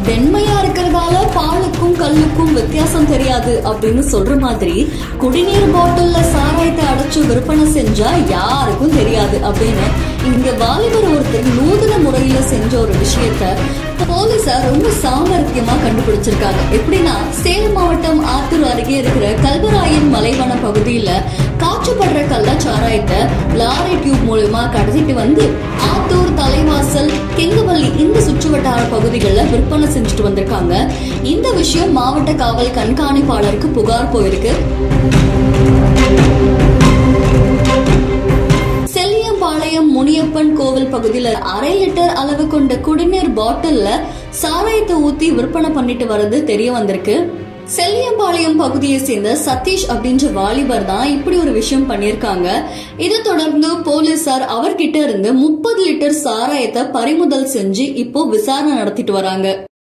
வெண்மையா இருக்கிறதால பாலுக்கும் கல்லுக்கும் வித்தியாசம் தெரியாது அப்படின்னு சொல்ற மாதிரி குடிநீர் பாட்டில்ல சாராயத்தை அடைச்சு விற்பனை செஞ்சா யாருக்கும் தெரியாது அப்படின்னு இங்க வாலிபர் ஒருத்தர் நூதன முறையில செஞ்ச ஒரு விஷயத்த போலீசார் ரொம்ப சாமர்த்தியமா கண்டுபிடிச்சிருக்காங்க எப்படின்னா சேலம் மாவட்டம் ஆத்தூர் அருகே இருக்கிற கல்வராயன் மலைவன பகுதியில காய்ச்சப்படுற கள்ளச்சாராயத்தை லாரி டியூப் மூலமா கடத்திட்டு வந்து ஆத்தூர் தலைவாசல் கெங்கவல்லி இந்த சுற்றுவட்டார பகுதிகளில் விற்பனை செஞ்சுட்டு வந்திருக்காங்க இந்த விஷயம் மாவட்ட காவல் கண்காணிப்பாளருக்கு புகார் போயிருக்கு செல்லியம்பாளையம் முனியப்பன் கோவில் பகுதியில அரை லிட்டர் அளவு கொண்ட குடிநீர் பாட்டில்ல சாராயத்தை ஊத்தி விற்பனை பண்ணிட்டு வர்றது தெரிய வந்திருக்கு செல்லியம்பாளையம் பகுதியை சேர்ந்த சதீஷ் அப்படின்ற வாலிபர் தான் இப்படி ஒரு விஷயம் பண்ணிருக்காங்க இதை தொடர்ந்து போலீசார் அவர்கிட்ட இருந்து முப்பது லிட்டர் சாராயத்தை பறிமுதல் செஞ்சு இப்போ விசாரணை நடத்திட்டு வராங்க